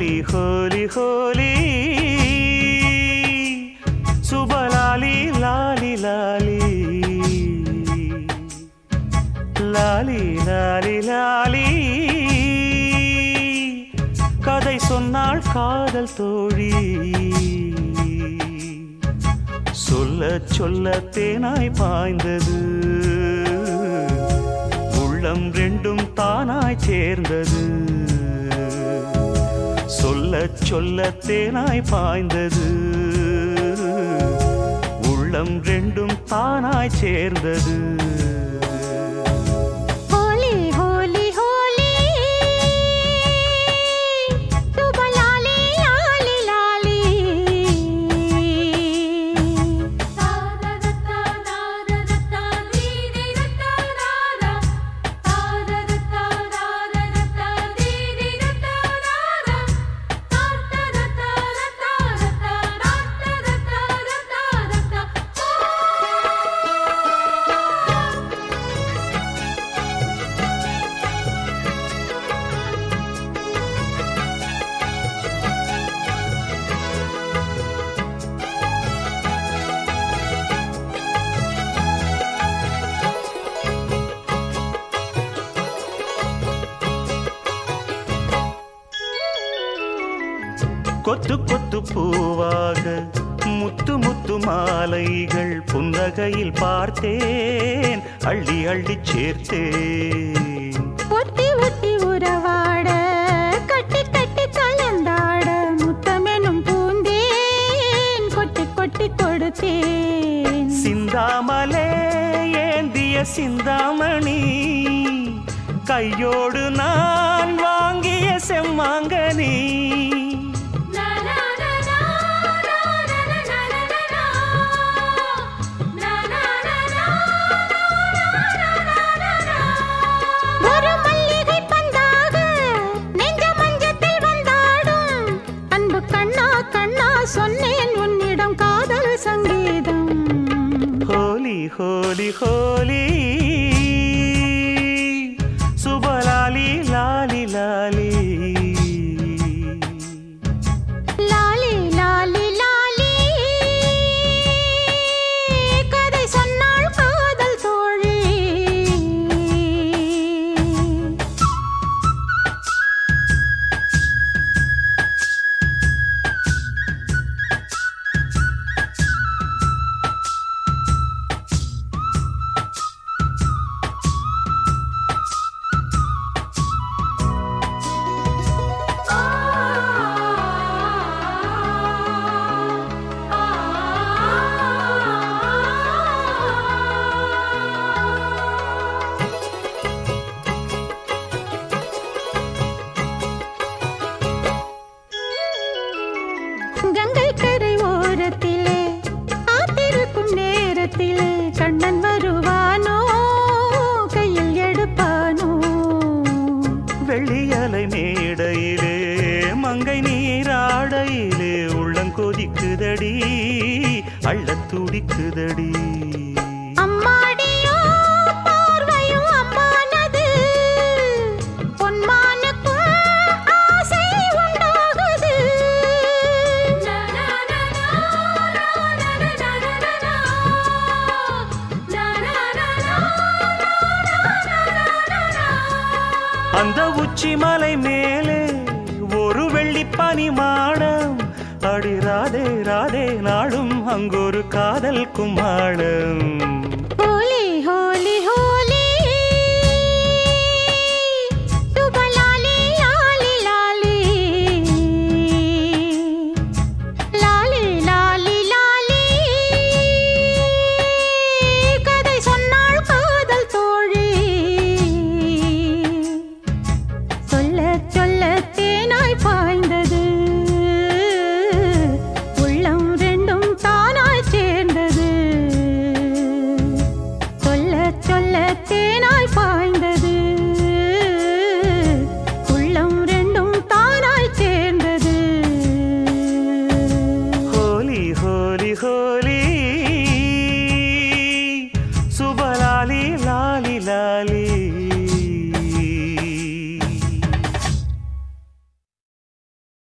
ஹோலி ஹோலி சுபலாலி லாலி லாலி லாலி லாலி லாலி கதை சொன்னாள் காதல் தோழி சொல்ல சொல்ல தேனாய் பாய்ந்தது உள்ளம் ரெண்டும் தானாய் சேர்ந்தது சொல்ல சொல்ல தேனாய் பாய்ந்தது உள்ளம் ரெண்டும் தானாய் சேர்ந்தது ஹோலி ஹோலி ஹோலி சுபலாலி லாலி லாலி கொத்து கொத்து பூவாக முத்து முத்து மாலைகள் புன்னகையில் பார்த்தேன் அள்ளி அள்ளி சேர்த்தேன் ஒத்தி ஒத்தி உறவாட கட்டி கட்டி கலந்தாட முத்தமெனும் பூந்தேன் கொட்டி கொட்டி கொடுத்தேன் சிந்தாமலே ஏந்திய சிந்தாமணி கையோடு நான் வாங்கிய செம்மாங்கனி ஒரு மல்லிகை பந்தாக நெஞ்ச மஞ்சத்தில் வந்தாடும் அன்பு கண்ணா கண்ணா சொன்னேன் உன்னிடம் காதல் சங்கீதம் ஹோலி ஹோலி ஹோலி சுபலாலி லாலி லாலி லாலி லாலி லாலி கதை சொன்னாள் காதல் தோழி கங்கை கரை ஓரத்திலே காத்திருக்கும் நேரத்திலே கண்ணன் வருவானோ கையில் எடுப்பானோ வெள்ளியலை மேடையிலே மங்கை நீராடையிலே உள்ளங்கொதிக்குதடி அள்ளத் துடிக்குதடி அம்மாடியோ பார்வையும் அம்மானது பொன்மானுக்கும் ஆசை உண்டாகுது அந்த உச்சி மலை மேலே ஒரு வெள்ளி பனி மாடம் அடி ராதே ராதே நாளும் அங்கொரு காதல் கும்மாடம்